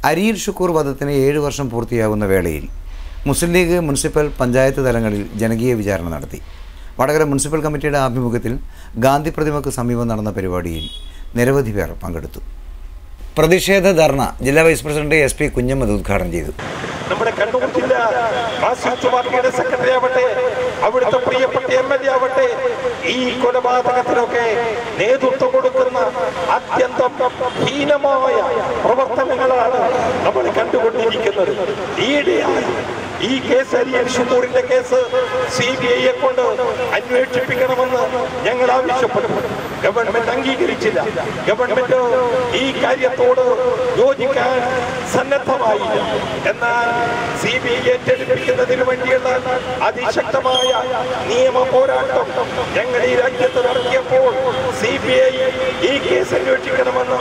അരിയിൽ ഷുക്കൂർ വധത്തിന് ഏഴ് വർഷം പൂർത്തിയാകുന്ന വേളയിൽ മുസ്ലിം ലീഗ് മുനിസിപ്പൽ പഞ്ചായത്ത് തലങ്ങളിൽ ജനകീയ വിചാരണ നടത്തി വടകര മുനിസിപ്പൽ കമ്മിറ്റിയുടെ ആഭിമുഖ്യത്തിൽ ഗാന്ധി പ്രതിമക്ക് സമീപം നടന്ന പരിപാടിയിൽ നിരവധി പേർ പങ്കെടുത്തു പ്രതിഷേധ ധർണ ജില്ലാ vice president S P Kunhammad ഉദ്ഘാടനം ചെയ്തു നമ്മുടെ കണ്ണൂർ ജില്ല മാർക്സിസ്റ്റ് പാർട്ടിയുടെ സെക്രട്ടറി ആവട്ടെ അവിടുത്തെ പ്രിയപ്പെട്ട എം എൽ എ ആവട്ടെ ഈ കൊലപാതകത്തിനൊക്കെ നേതൃത്വം കൊടുക്കുന്ന അത്യന്തം ഹീനമായ പ്രവർത്തനങ്ങളാണ് നമ്മൾ കണ്ടുകൊണ്ടിരിക്കുന്നത് ഈയിടെയായി ഈ കേസ് അരിയൻ ഷുക്കൂറിന്റെ കേസ് സി ബി ഐയെ കൊണ്ട് അന്വേഷിപ്പിക്കണമെന്ന് ഞങ്ങൾ ആവശ്യപ്പെട്ടു ഗവൺമെന്റ് അംഗീകരിച്ചില്ല ഗവൺമെന്റ് ഈ കാര്യത്തോട് യോജിക്കാൻ സന്നദ്ധമായില്ല എന്നാൽ സി ബി ഐ ഏറ്റെടുപ്പിക്കുന്നതിന് വേണ്ടിയുള്ള അതിശക്തമായ നിയമ പോരാട്ടം ഞങ്ങൾ ഈ രാജ്യത്ത് നടത്തിയപ്പോൾ സി ബി ഐ ഈ കേസ് അന്വേഷിക്കണമെന്ന്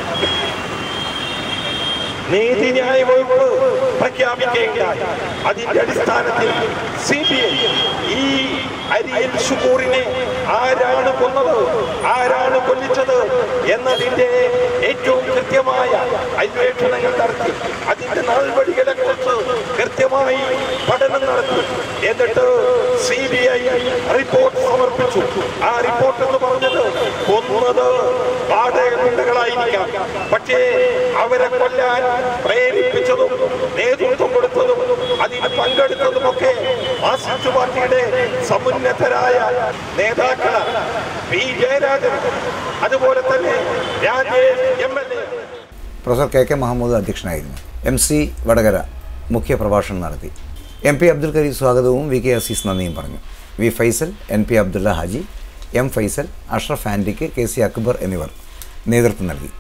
നീതിന്യായ വകുപ്പ് പ്രഖ്യാപിക്കുകയുണ്ടായി അതിന്റെ അടിസ്ഥാനത്തിൽ സി ബി ഐ ഈ അരിയൽ ഷുക്കൂറിനെ ആരാണ് കൊന്നത് ആരാണ് കൊല്ലിച്ചത് എന്നതിന്റെ ഏറ്റവും കൃത്യമായ അന്വേഷണങ്ങൾ നടത്തി അതിന്റെ നടപടികളെ കുറിച്ച് കൃത്യമായി പഠനം നടത്തി എന്നിട്ട് സി ബി ഐ റിപ്പോർട്ട് സമർപ്പിച്ചു ആ റിപ്പോർട്ട് എന്ന് പറഞ്ഞത് കൊന്നത് വാടക ഗുണ്ടകളായിരിക്കാം പക്ഷേ അവരെ കൊല്ലാൻ പ്രേരിപ്പിച്ചതും നേതൃത്വം കൊടുത്തതും അതിന് പങ്കെടുത്തതുമൊക്കെ മാർക്സിസ്റ്റ് പാർട്ടിയുടെ സമുന്നതരായ നേതാക്കളാണ് പി ജയരാജൻ അതുപോലെ തന്നെ Rajesh M L A professor K K Mahmood അധ്യക്ഷനായിരുന്നു എം സി വടകര മുഖ്യ പ്രഭാഷണം നടത്തി എം പി അബ്ദുൽ കരീം സ്വാഗതവും വി കെ അസീസ് നന്ദിയും പറഞ്ഞു V Faisal N P Abdulla Haji M Faisal Ashraf ആൻഡിക്ക് കെ സി അക്ബർ എന്നിവർ നേതൃത്വം നൽകി